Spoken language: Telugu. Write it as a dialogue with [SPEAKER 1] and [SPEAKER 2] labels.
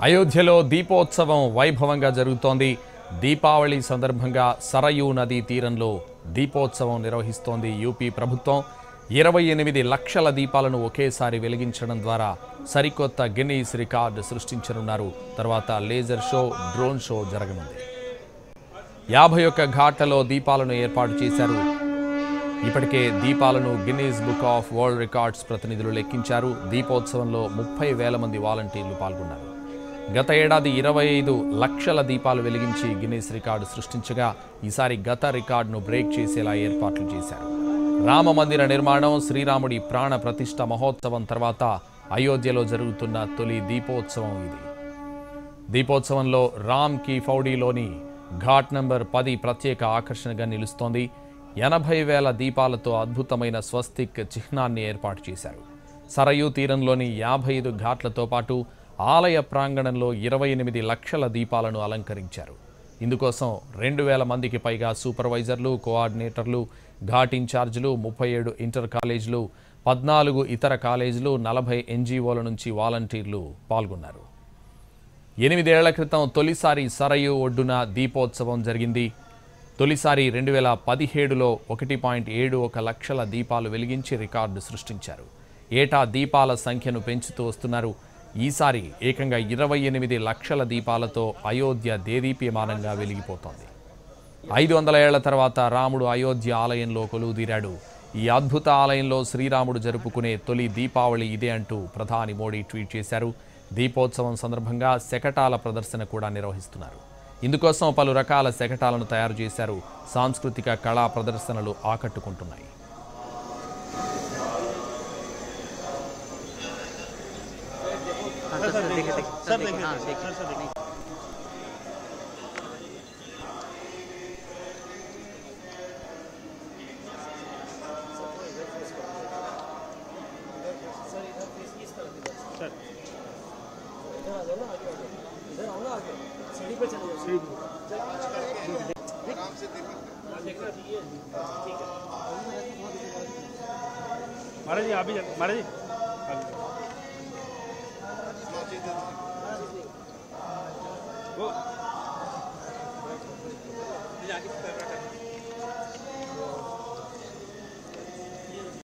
[SPEAKER 1] అయోధ్యలో దీపోత్సవం వైభవంగా జరుగుతోంది దీపావళి సందర్భంగా సరయూ నదీ తీరంలో దీపోత్సవం నిర్వహిస్తోంది యూపీ ప్రభుత్వం ఇరవై ఎనిమిది లక్షల దీపాలను ఒకేసారి వెలిగించడం ద్వారా సరికొత్త గిన్నీస్ రికార్డు సృష్టించనున్నారు తర్వాత లేజర్ షో డ్రోన్ షో జరగనుంది యాభై ఒక్క ఘాట్లలో దీపాలను ఏర్పాటు చేశారు ఇప్పటికే దీపాలను Guinness book of world records ప్రతినిధులు లెక్కించారు దీపోత్సవంలో ముప్పై వేల మంది వాలంటీర్లు పాల్గొన్నారు గత ఏడాది ఇరవై ఐదు లక్షల దీపాలు వెలిగించి గిన్నీస్ రికార్డు సృష్టించగా ఈసారి గత రికార్డును బ్రేక్ చేసేలా ఏర్పాట్లు చేశారు రామ మందిర నిర్మాణం శ్రీరాముడి ప్రాణ ప్రతిష్ఠ మహోత్సవం తర్వాత అయోధ్యలో జరుగుతున్న తొలి దీపోత్సవం ఇది దీపోత్సవంలో రామ్ కీ ఫౌడీలోని ఘాట్ నంబర్ పది ప్రత్యేక ఆకర్షణగా నిలుస్తోంది ఎనభై వేల దీపాలతో అద్భుతమైన స్వస్తిక్ చిహ్నాన్ని ఏర్పాటు చేశారు సరయూ తీరంలోని యాభై ఐదు ఘాట్లతో పాటు ఆలయ ప్రాంగణంలో ఇరవై ఎనిమిది లక్షల దీపాలను అలంకరించారు ఇందుకోసం రెండు వేల మందికి పైగా సూపర్వైజర్లు కోఆర్డినేటర్లు ఘాట్ ఇన్ఛార్జీలు ముప్పై ఏడు ఇంటర్ కాలేజీలు పద్నాలుగు ఇతర కాలేజీలు నలభై ఎన్జీఓల నుంచి వాలంటీర్లు పాల్గొన్నారు ఎనిమిదేళ్ల క్రితం తొలిసారి సరయు ఒడ్డున దీపోత్సవం జరిగింది తొలిసారి రెండు వేల పదిహేడులో ఒకటి పాయింట్ ఏడు ఒక లక్షల దీపాలు వెలిగించి రికార్డు సృష్టించారు ఏటా దీపాల సంఖ్యను పెంచుతూ వస్తున్నారు ఈసారి ఏకంగా ఇరవై ఎనిమిది లక్షల దీపాలతో అయోధ్య దేదీప్యమానంగా వెలిగిపోతోంది ఐదు వందల ఏళ్ల తర్వాత రాముడు అయోధ్య ఆలయంలో కొలువుదీరాడు ఈ అద్భుత ఆలయంలో శ్రీరాముడు జరుపుకునే తొలి దీపావళి ఇదే అంటూ ప్రధాని మోడీ ట్వీట్ చేశారు దీపోత్సవం సందర్భంగా శకటాల ప్రదర్శన కూడా నిర్వహిస్తున్నారు ఇందుకోసం పలు రకాల శకటాలను తయారు చేశారు సాంస్కృతిక కళా ప్రదర్శనలు ఆకట్టుకుంటున్నాయి
[SPEAKER 2] हाँ, सर सर देखिए देखिए सर देखिए हाँ देखिए
[SPEAKER 3] महाराज जी आप भी महाराज जी वो